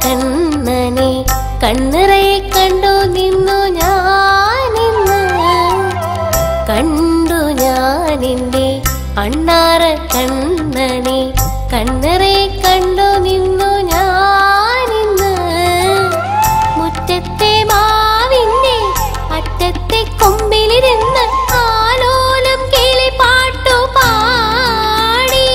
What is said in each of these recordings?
കണ്ണനെ കണ്ണിറയെ കണ്ടു നിന്നു ഞാനിന്ന് കണ്ടു ഞാനിന്റെ അണ്ണാറ കണ്ണനെ കണ്ണിറയെ കണ്ടു നിന്നു ഞാനിന്ന് മുറ്റത്തെ മാവിന്റെ അറ്റത്തെ കൊമ്പിലിരുന്ന് ആലോലം കിളി പാട്ടു പാടി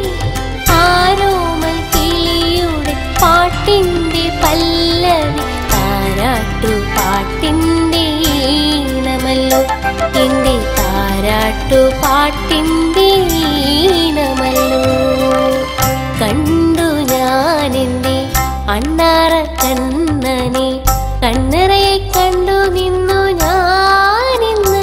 ആരോമൽ കിളിയുടെ പാട്ടിന്റെ പല്ലവി താരാട്ടു പാട്ടിന്റെ ഈണമല്ലോ എന്റെ താരാട്ടു പാട്ടിന്റെ ഈണമല്ലോ കണ്ടു ഞാനെന്റെ അണ്ണാറ കണ്ണനെ കണ്ണറയെ കണ്ടു നിന്നു ഞാനിന്ന്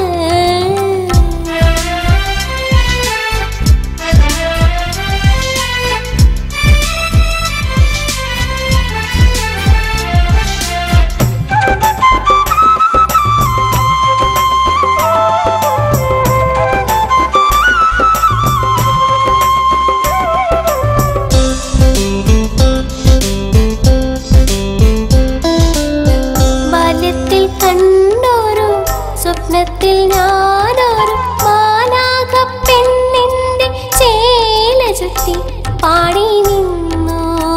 ബാല്യത്തിൽ കണ്ടോരു സ്വപ്നത്തിൽ ഞാനൊരു മാലാക പെണ്ണിന്റെ ചേല ചുറ്റി പാടി നിന്നു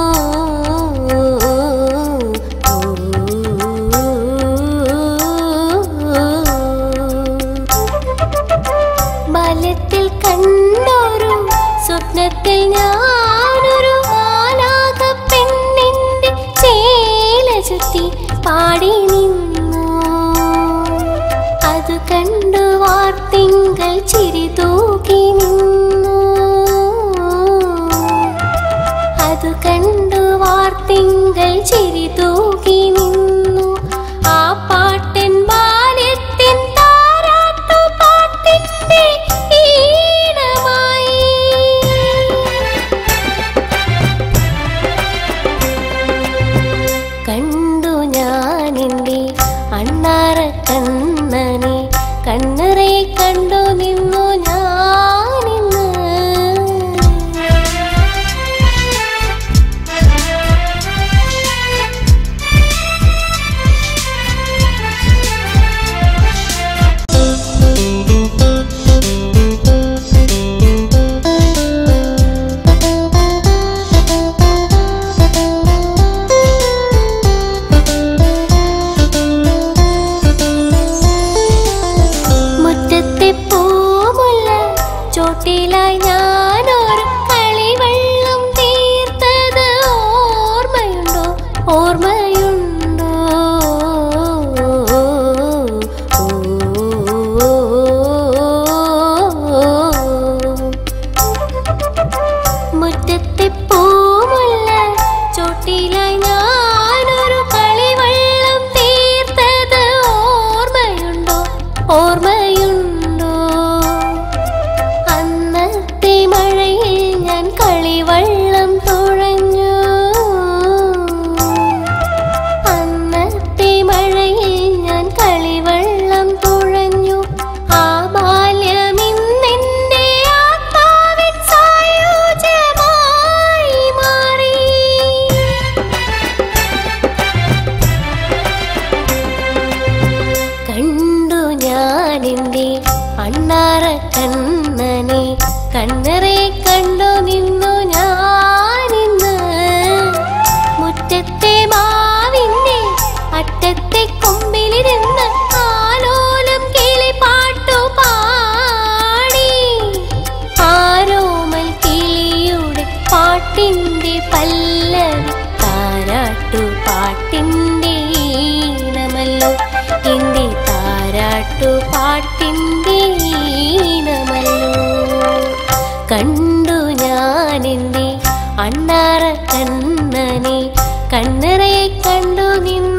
ബാല്യത്തിൽ കണ്ടോരു സ്വപ്നത്തിൽ ഞാനൊരു മാലാക പെണ്ണിന്റെ ചേല ചുറ്റി പാടി നിന്നു അത് കണ്ടു വാർത്തിങ്കൾ ചിരി തൂക്കി നിന്നു അത് കണ്ടു വാർത്തിങ്കൾ ചിരി തൂക്കി നിന്നു ആ പാട്ടൻ ബാല്യത്തിൻ താരാട്ടു പാട്ടിന്റെ ഈണമായി കണ്ടു ഞാനെന്റെ അണ്ണാറ കണ്ണനെ കണ്ണറെ കണ്ടു നിന്നു ഞാനിന്ന് മുറ്റത്തെ പൂമുല്ല ചോട്ടിലായി ഞാനൊരു കളിവെള്ളം തീർത്തത് ഓർമ്മയുണ്ടോ ഓർമ്മയുണ്ടോ മുറ്റത്തെ പൂമുല്ല ചോട്ടിലായി ഞാനൊരു കളിവെള്ളം തീർത്തത് ഓർമ്മയുണ്ടോ ഓർമ്മയുണ്ടോ അന്നത്തെ മഴയിൽ ഞാൻ കളിവെള്ളം തുഴഞ്ഞു അന്നത്തെ മഴയിൽ ഞാൻ കളിവെള്ളം തുഴഞ്ഞു ആ ബാല്യമിന്നെന്റെ ആത്മാവിൻ സായുജ്യമായി മാറി കണ്ടു ഞാനെന്റെ അണ്ണാറ കണ്ണനെ കണ്ണറെ കണ്ടു നിന്നു ഞാനിന്ന് മുറ്റത്തെ മാവിന്റെ അറ്റത്തെ കൊമ്പിലിരുന്ന് ആലോലം കിളി പാട്ടു പാടി ആരോമൽ കിളിയുടെ പാട്ടിന്റെ പല്ലവി താരാട്ടു പാട്ടിന്റെ ഈണമല്ലോ എന്റെ താരാട്ടു പാട്ടിന്റെ ഈണമല്ലോ കണ്ടു ഞാനെന്റെ അണ്ണാറ കണ്ണനെ കണ്ണറെ കണ്ടു നിന്നു